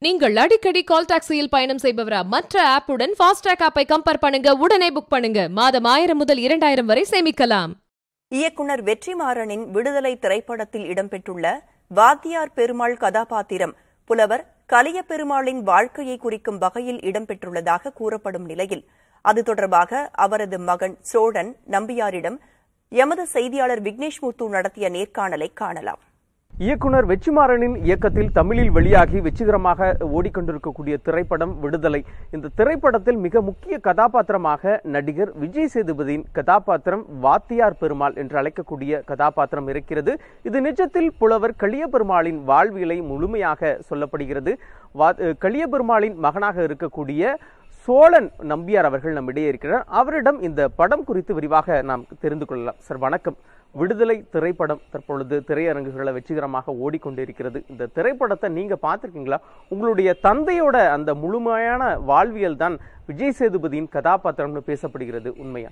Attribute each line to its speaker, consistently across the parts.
Speaker 1: நீங்கள் அடிக்கடி கால் டாக்ஸியில் பயணம் செய்பவரா மற்ற ஆப்புடன் ஃபாஸ்டாக் ஆப்பை கம்பேர் பண்ணுங்க உடனே புக் பண்ணுங்க மாதம் ஆயிரம் முதல் இரண்டாயிரம் வரை சேமிக்கலாம்
Speaker 2: இயக்குனர் வெற்றிமாறனின் விடுதலை திரைப்படத்தில் இடம்பெற்றுள்ள வாத்தியார் பெருமாள் கதாபாத்திரம் புலவர் கலிய பெருமாளின் வாழ்க்கையை குறிக்கும் வகையில் இடம்பெற்றுள்ளதாக கூறப்படும் நிலையில் அது தொடர்பாக அவரது மகன் சோழன் நம்பியாரிடம் எமது செய்தியாளர் விக்னேஷ் முத்து நடத்திய நேர்காணலை காணலாம்
Speaker 3: இயக்குனர் வெற்றிமாறனின் இயக்கத்தில் தமிழில் வெளியாகி வெற்றிகரமாக ஓடிக்கொண்டிருக்கக்கூடிய திரைப்படம் விடுதலை இந்த திரைப்படத்தில் மிக முக்கிய கதாபாத்திரமாக நடிகர் விஜய் சேதுபதியின் கதாபாத்திரம் வாத்தியார் பெருமாள் என்று அழைக்கக்கூடிய கதாபாத்திரம் இருக்கிறது இது நிஜத்தில் புலவர் களிய பெருமாளின் வாழ்வியலை முழுமையாக சொல்லப்படுகிறது வா- களிய பெருமாளின் மகனாக இருக்கக்கூடிய சோழன் நம்பியார் அவர்கள் நம்மிடையே இருக்கிறார் அவரிடம் இந்த படம் குறித்து விரிவாக நாம் தெரிந்து கொள்ளலாம் சார் வணக்கம் விடுதலை திரைப்படம் தற்பொழுது திரையரங்குகளை வெற்றிகரமாக ஓடிக்கொண்டிருக்கிறது இந்த திரைப்படத்தை நீங்க பார்த்திருக்கீங்களா உங்களுடைய தந்தையோட அந்த முழுமையான வாழ்வியல் தான் விஜய் சேதுபதியின் கதாபாத்திரம்னு பேசப்படுகிறது உண்மையா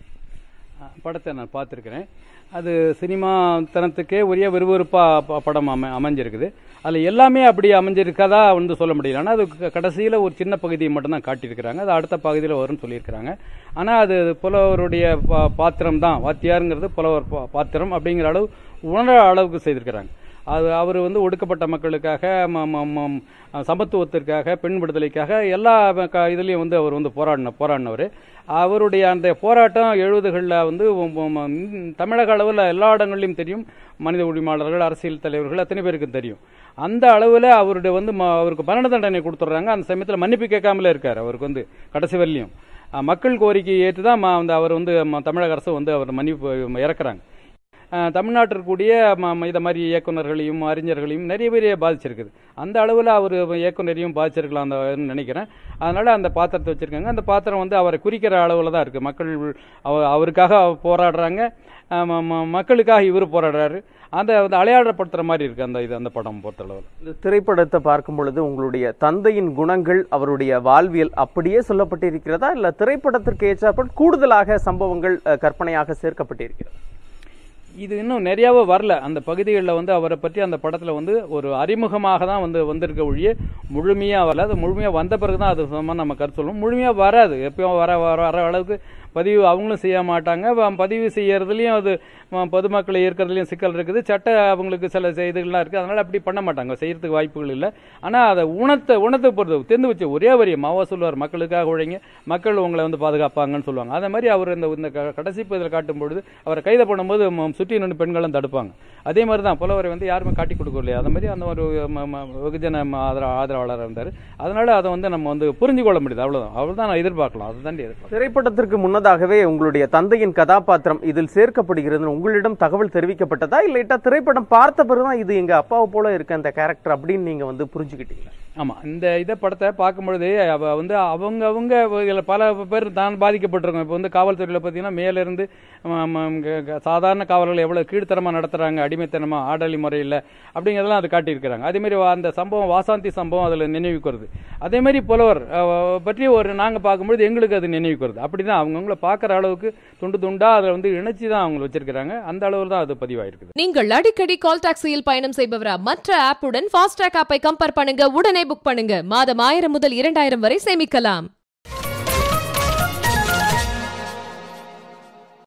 Speaker 4: படத்தை நான் பார்த்துருக்கிறேன் அது சினிமா தனத்துக்கே உரிய விறுவிறுப்பாக படம் அமை அமைஞ்சிருக்குது அதில் எல்லாமே அப்படி அமைஞ்சிருக்கதா வந்து சொல்ல முடியல ஆனால் அது கடைசியில் ஒரு சின்ன பகுதியை மட்டும்தான் காட்டியிருக்கிறாங்க அது அடுத்த பகுதியில் வரும்னு சொல்லியிருக்கிறாங்க ஆனால் அது புலவருடைய பா- பாத்திரம் தான் வாத்தியாருங்கிறது புலவர் பா- பாத்திரம் அப்படிங்கிற அளவு உணர அளவுக்கு செய்திருக்கிறாங்க அது அவர் வந்து ஒடுக்கப்பட்ட மக்களுக்காக ம- ம- ம- சமத்துவத்திற்காக பெண் விடுதலைக்காக எல்லா க- இதுலயும் வந்து அவர் வந்து போராடின போராடினவர் அவருடைய அந்த போராட்டம் எழுபதுகளில் வந்து உம் உம் உம் தமிழக அளவில் எல்லா இடங்கள்லையும் தெரியும் மனித உரிமையாளர்கள் அரசியல் தலைவர்கள் அத்தனை பேருக்கு தெரியும் அந்த அளவில் அவருடைய வந்து ம- அவருக்கு மரண தண்டனை கொடுத்துட்றாங்க அந்த சமயத்தில் மன்னிப்பு கேட்காமலே இருக்கார் அவருக்கு வந்து கடைசி வரலையும் அஹ் மக்கள் கோரிக்கையை ஏற்று தான் ம- வந்து அவர் வந்து ம- தமிழக அரசு வந்து அவர் மன்னிப்பு இறக்குறாங்க அஹ் தமிழ்நாட்டில் இருக்கக்கூடிய ம- ம- இதை மாதிரி இயக்குனர்களையும் அறிஞர்களையும் நிறைய பேர் பாதிச்சிருக்குது அந்த அளவில் அவர் இயக்குனரையும் பாதிச்சிருக்கலாம் அந்த நினைக்கிறேன் அதனால அந்த பாத்திரத்தை வச்சிருக்காங்க அந்த பாத்திரம் வந்து அவரை குறிக்கிற அளவில் தான் இருக்குது மக்கள் அவ- அவருக்காக போராடுறாங்க அஹ் ம- ம- மக்களுக்காக இவர் போராடுறாரு அந்த வந்து அடையாளப்படுத்துற மாதிரி இருக்கு அந்த இது அந்த படம் பொறுத்தளவில்
Speaker 3: இந்த திரைப்படத்தை பார்க்கும் பொழுது உங்களுடைய தந்தையின் குணங்கள் அவருடைய வாழ்வியல் அப்படியே சொல்லப்பட்டிருக்கிறதா இல்ல திரைப்படத்திற்கு ஏற்றாற்போல் கூடுதலாக சம்பவங்கள் அஹ், கற்பனையாக சேர்க்கப்பட்டிருக்கிறது
Speaker 4: இது இன்னும் நிறையாவே வரல அந்த பகுதிகளில் வந்து அவரை பற்றி அந்த படத்தில் வந்து ஒரு அறிமுகமாக தான் வந்து வந்திருக்க ஒழிய முழுமையாக வரல அது முழுமையாக வந்த பிறகு தான் அது சம்பந்தமா நம்ம கருத்து சொல்லணும் முழுமையாக வராது எப்பயும் வர வர வர அளவுக்கு பதிவு அவங்களும் செய்ய மாட்டாங்க வ- பதிவு செய்யறதுலையும் அது ம- பொதுமக்களை ஈர்க்கிறதுலையும் சிக்கல் இருக்குது சட்ட அவங்களுக்கு சில செய்திகள்லாம் இருக்குது அதனால அப்படி பண்ண மாட்டாங்க செய்யறதுக்கு வாய்ப்புகள் இல்லை ஆனால் அதை உணத்தை உணத்தை பொறுத்து தெரிந்து வச்சு ஒரே வரி மாவா சொல்லுவார் மக்களுக்காக உழைங்க மக்கள் உங்களை வந்து பாதுகாப்பாங்கன்னு சொல்லுவாங்க அதே மாதிரி அவர் இந்த இந்த க- கடைசி இதில் காட்டும் பொழுது அவரை கைது பண்ணும்போது ம- சுற்றி நின்று பெண்களும் தடுப்பாங்க அதே மாதிரி தான் புலவரை வந்து யாருமே காட்டி கொடுக்கலையா அதே மாதிரி அந்த ஒரு ம- ம- வெகுஜன ம- ஆதர ஆதரவாளராக இருந்தார் அதனால அதை வந்து நம்ம வந்து புரிஞ்சு கொள்ள முடியுது அவ்வளவுதான் அவ்வளவுதான் நான் எதிர்பார்க்கலாம் அதுதான் எதிர்பார்க்கலாம்
Speaker 3: திரைப்படத்திற்கு முன்னதாகவே உங்களுடைய தந்தையின் கதாபாத்திரம் இதில் சேர்க்கப்படுகிறது உங்களிடம் தகவல் தெரிவிக்கப்பட்டதா இல்லைட்டா திரைப்படம் பார்த்த பிறகுதான் இது எங்க அப்பாவை போல இருக்க அந்த கேரக்டர் அப்படின்னு நீங்க வந்து புரிஞ்சுக்கிட்டீங்களா
Speaker 4: ஆமா இந்த இதை படத்தை பார்க்கும்பொழுது அவ வந்து அவங்க அவங்க இதுல பல பேர் தான் பாதிக்கப்பட்டிருக்கோம் இப்போ வந்து காவல்துறையில் பார்த்தீங்கன்னா மேலிருந்து ம, ம, க- க- சாதாரண காவலர்கள் எவ்வளவு கீழ்த்தரமா நடத்துறாங்க அடிமைத்தனமா ஆடலி முறையில் அப்படிங்கிறதெல்லாம் அது காட்டியிருக்கிறாங்க அதே மாதிரி வா- அந்த சம்பவம் வாசாந்தி சம்பவம் அதுல நினைவுக்கு வருது அதே மாதிரி புலவர் அஹ், பற்றி ஒரு நாங்க பார்க்கும்பொழுது எங்களுக்கு அது நினைவுக்கு வருது அப்படிதான் அவங்கவுங்கள பார்க்குற அளவுக்கு துண்டு துண்டா அதில் வந்து இணைச்சி தான் அவங்க வச்சிருக்கிறாங்க அந்த அளவில் தான் அது பதிவாயிருக்குது
Speaker 1: நீங்கள் அடிக்கடி கால் டாக்ஸியில் பயணம் செய்பவரா மற்ற ஆப்புடன் ஃபாஸ்டாக் ஆப்பை கம்பேர் பண்ணுங்க உடனே புக் பண்ணுங்க மாதம் ஆயிரம் முதல் இரண்டாயிரம் வரை சேமிக்கலாம்